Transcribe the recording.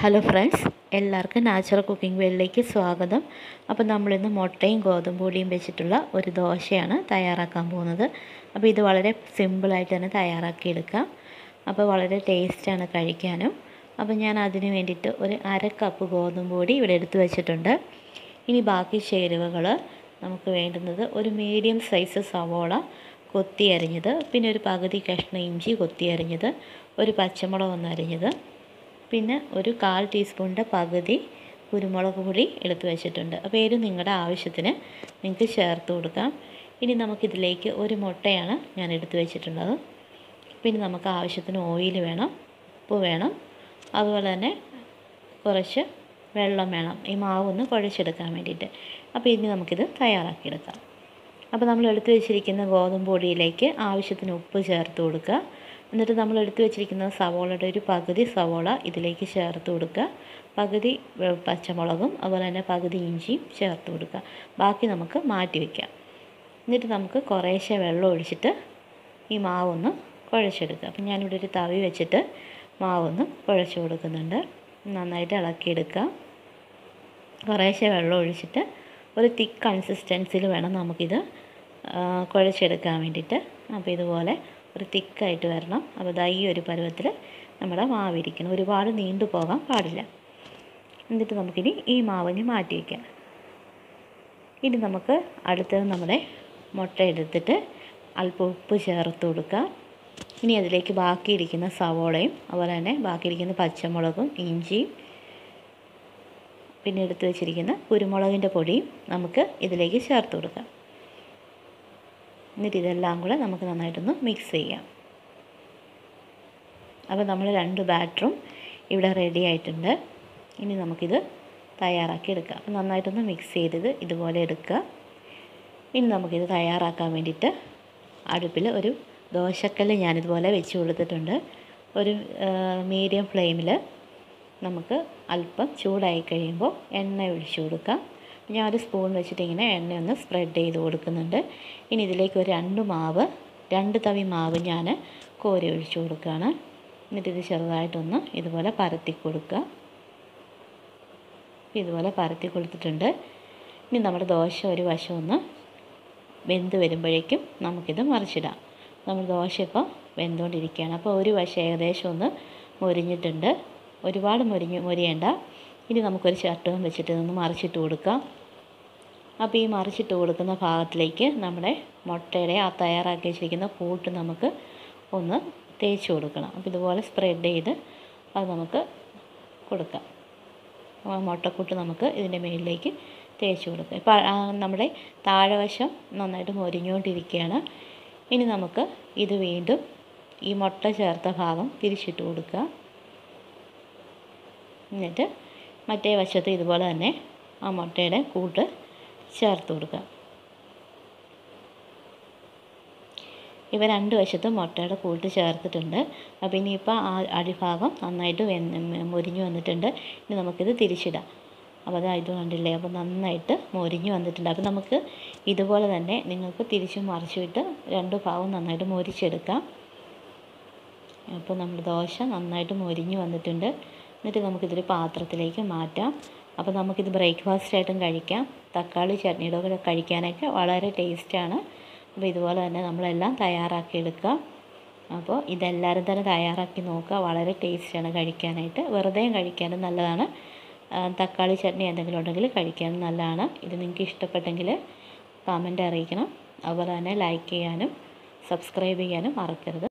hello friends എല്ലാവർക്കും natural cooking വേളിലേക്ക് സ്വാഗതം അപ്പോൾ നമ്മളിന്ന് മുട്ടയും ഗോതമ്പ് പൊടിയും വെച്ചിട്ടുള്ള ഒരു ദോശയാണ് തയ്യാറാക്കാൻ പോകുന്നത് അപ്പോൾ ഇത് വളരെ സിമ്പിളായിട്ട് തന്നെ തയ്യാറാക്കിയെടുക്കാം അപ്പോൾ വളരെ ടേസ്റ്റാണ് കഴിക്കാനും അപ്പോൾ ഞാൻ അതിന് വേണ്ടിയിട്ട് ഒരു അര കപ്പ് ഗോതമ്പ് പൊടി ഇവിടെ എടുത്തു വെച്ചിട്ടുണ്ട് ഇനി ബാക്കി ചേരുവകൾ നമുക്ക് വേണ്ടുന്നത് ഒരു മീഡിയം സൈസ് സവോള കൊത്തി അരിഞ്ഞത് പിന്നെ ഒരു പകുതി കഷ്ണം ഇഞ്ചി കൊത്തി അരിഞ്ഞത് ഒരു പച്ചമുളക് ഒന്ന് അരിഞ്ഞത് പിന്നെ ഒരു കാൽ ടീസ്പൂണിൻ്റെ പകുതി കുരുമുളക് പൊടി എടുത്ത് വെച്ചിട്ടുണ്ട് അപ്പോൾ ഇത് നിങ്ങളുടെ ആവശ്യത്തിന് നിങ്ങൾക്ക് ചേർത്ത് കൊടുക്കാം ഇനി നമുക്കിതിലേക്ക് ഒരു മുട്ടയാണ് ഞാൻ എടുത്ത് വെച്ചിട്ടുള്ളത് പിന്നെ നമുക്ക് ആവശ്യത്തിന് ഓയിൽ വേണം ഉപ്പ് വേണം അതുപോലെ തന്നെ കുറച്ച് വെള്ളം വേണം ഈ മാവ് ഒന്ന് കുഴച്ചെടുക്കാൻ വേണ്ടിയിട്ട് അപ്പോൾ ഇനി നമുക്കിത് തയ്യാറാക്കിയെടുക്കാം അപ്പോൾ നമ്മൾ എടുത്തു വെച്ചിരിക്കുന്ന ഗോതമ്പ് പൊടിയിലേക്ക് ആവശ്യത്തിന് ഉപ്പ് ചേർത്ത് കൊടുക്കുക എന്നിട്ട് നമ്മൾ എടുത്തു വെച്ചിരിക്കുന്ന സവോളയുടെ ഒരു പകുതി സവോള ഇതിലേക്ക് ചേർത്ത് കൊടുക്കുക പകുതി പച്ചമുളകും അതുപോലെ തന്നെ പകുതി ഇഞ്ചിയും ചേർത്ത് കൊടുക്കുക ബാക്കി നമുക്ക് മാറ്റി വയ്ക്കാം എന്നിട്ട് നമുക്ക് കുറേശ്ശെ വെള്ളം ഒഴിച്ചിട്ട് ഈ മാവൊന്ന് കുഴച്ചെടുക്കുക അപ്പം ഞാനിവിടെ ഒരു തവി വെച്ചിട്ട് മാവൊന്ന് കുഴച്ച് കൊടുക്കുന്നുണ്ട് നന്നായിട്ട് ഇളക്കിയെടുക്കുക കുറേശ്ശെ വെള്ളം ഒഴിച്ചിട്ട് ഒരു തിക്ക് കൺസിസ്റ്റൻസിയിൽ വേണം നമുക്കിത് കുഴച്ചെടുക്കാൻ വേണ്ടിയിട്ട് അപ്പോൾ ഇതുപോലെ ഒരു തിക്കായിട്ട് വരണം അപ്പോൾ ഇതാ ഈ ഒരു പരുവത്തിൽ നമ്മുടെ മാവ് ഇരിക്കണം ഒരുപാട് നീണ്ടു പോകാൻ പാടില്ല എന്നിട്ട് നമുക്കിനി ഈ മാവിന് മാറ്റി വയ്ക്കാം ഇനി നമുക്ക് അടുത്തത് നമ്മുടെ മുട്ട എടുത്തിട്ട് അല്പം ഉപ്പ് ചേർത്ത് കൊടുക്കുക ഇനി അതിലേക്ക് ബാക്കിയിരിക്കുന്ന സവോളയും അതുപോലെ തന്നെ ബാക്കിയിരിക്കുന്ന പച്ചമുളകും ഇഞ്ചിയും പിന്നെ എടുത്ത് വെച്ചിരിക്കുന്ന കുരുമുളകിൻ്റെ പൊടിയും നമുക്ക് ഇതിലേക്ക് ചേർത്ത് കൊടുക്കാം എന്നിട്ട് ഇതെല്ലാം കൂടെ നമുക്ക് നന്നായിട്ടൊന്ന് മിക്സ് ചെയ്യാം അപ്പോൾ നമ്മൾ രണ്ട് ബാറ്ററും ഇവിടെ റെഡി ആയിട്ടുണ്ട് ഇനി നമുക്കിത് തയ്യാറാക്കി എടുക്കാം അപ്പോൾ നന്നായിട്ടൊന്ന് മിക്സ് ചെയ്തത് ഇതുപോലെ എടുക്കുക ഇനി നമുക്കിത് തയ്യാറാക്കാൻ വേണ്ടിയിട്ട് അടുപ്പിൽ ഒരു ദോശക്കല്ല് ഞാനിതുപോലെ വെച്ച് കൊടുത്തിട്ടുണ്ട് ഒരു മീഡിയം ഫ്ലെയിമിൽ നമുക്ക് അല്പം ചൂടായി കഴിയുമ്പോൾ എണ്ണ ഒഴിച്ചു കൊടുക്കാം ഞാൻ ഒരു സ്പൂൺ വെച്ചിട്ട് ഇങ്ങനെ എണ്ണ ഒന്ന് സ്പ്രെഡ് ചെയ്ത് കൊടുക്കുന്നുണ്ട് ഇനി ഇതിലേക്ക് ഒരു രണ്ട് മാവ് രണ്ട് തവി മാവ് ഞാൻ കോരി ഒഴിച്ചു കൊടുക്കുകയാണ് എന്നിട്ട് ഇത് ചെറുതായിട്ടൊന്ന് ഇതുപോലെ പരത്തി കൊടുക്കുക ഇതുപോലെ പരത്തി കൊടുത്തിട്ടുണ്ട് ഇനി നമ്മുടെ ദോശ ഒരു വശം ഒന്ന് വെന്ത് വരുമ്പോഴേക്കും നമുക്കിത് മറിച്ചിടാം നമ്മൾ ദോശ ഇപ്പോൾ വെന്തുകൊണ്ടിരിക്കുകയാണ് അപ്പോൾ ഒരു വശം ഏകദേശം ഒന്ന് മുരിഞ്ഞിട്ടുണ്ട് ഒരുപാട് മുരിഞ്ഞ് മുരിയേണ്ട ഇനി നമുക്കൊരു ചട്ടകം വെച്ചിട്ട് ഒന്ന് മറിച്ചിട്ട് കൊടുക്കാം അപ്പോൾ ഈ മറിച്ചിട്ട് കൊടുക്കുന്ന ഭാഗത്തിലേക്ക് നമ്മുടെ മുട്ടയുടെ ആ തയ്യാറാക്കി വെച്ചിരിക്കുന്ന കൂട്ട് നമുക്ക് ഒന്ന് തേച്ച് കൊടുക്കണം അപ്പോൾ ഇതുപോലെ സ്പ്രെഡ് ചെയ്ത് അത് നമുക്ക് കൊടുക്കാം മുട്ടക്കൂട്ട് നമുക്ക് ഇതിൻ്റെ മുകളിലേക്ക് തേച്ച് കൊടുക്കാം ഇപ്പോൾ നമ്മുടെ താഴെവശം നന്നായിട്ട് മൊരിഞ്ഞുകൊണ്ടിരിക്കുകയാണ് ഇനി നമുക്ക് ഇത് വീണ്ടും ഈ മുട്ട ചേർത്ത ഭാഗം തിരിച്ചിട്ട് കൊടുക്കുക എന്നിട്ട് മറ്റേ വശത്ത് ഇതുപോലെ തന്നെ ആ മുട്ടയുടെ കൂട്ട് ചേർത്ത് കൊടുക്കുക ഇവ രണ്ട് വശത്തും മുട്ടയുടെ കൂട്ട് ചേർത്തിട്ടുണ്ട് അപ്പോൾ ഇനിയിപ്പോൾ ആ അടിഭാഗം നന്നായിട്ട് മൊരിഞ്ഞു വന്നിട്ടുണ്ട് ഇനി നമുക്കിത് തിരിച്ചിടാം അപ്പോൾ അത് ഇത് കണ്ടില്ലേ അപ്പോൾ നന്നായിട്ട് മൊരിഞ്ഞു വന്നിട്ടുണ്ട് അപ്പോൾ നമുക്ക് ഇതുപോലെ തന്നെ നിങ്ങൾക്ക് തിരിച്ചും മറിച്ചിട്ട് രണ്ട് ഭാഗവും നന്നായിട്ട് മൊരിച്ചെടുക്കാം അപ്പോൾ നമ്മൾ ദോശ നന്നായിട്ട് മൊരിഞ്ഞു വന്നിട്ടുണ്ട് എന്നിട്ട് നമുക്കിതൊരു പാത്രത്തിലേക്ക് മാറ്റാം അപ്പോൾ നമുക്കിത് ബ്രേക്ക്ഫാസ്റ്റ് ആയിട്ടും കഴിക്കാം തക്കാളി ചട്നിയുടെ കൂടെ കഴിക്കാനൊക്കെ വളരെ ടേസ്റ്റാണ് അപ്പോൾ ഇതുപോലെ തന്നെ നമ്മളെല്ലാം തയ്യാറാക്കി എടുക്കുക അപ്പോൾ ഇതെല്ലാവരും തന്നെ തയ്യാറാക്കി നോക്കുക വളരെ ടേസ്റ്റാണ് കഴിക്കാനായിട്ട് വെറുതെ കഴിക്കാനും നല്ലതാണ് തക്കാളി ചട്നി എന്തെങ്കിലും ഉണ്ടെങ്കിൽ കഴിക്കാനും നല്ലതാണ് ഇത് നിങ്ങൾക്ക് ഇഷ്ടപ്പെട്ടെങ്കിൽ കമൻറ്റ് അറിയിക്കണം അതുപോലെ തന്നെ ലൈക്ക് ചെയ്യാനും സബ്സ്ക്രൈബ് ചെയ്യാനും മറക്കരുത്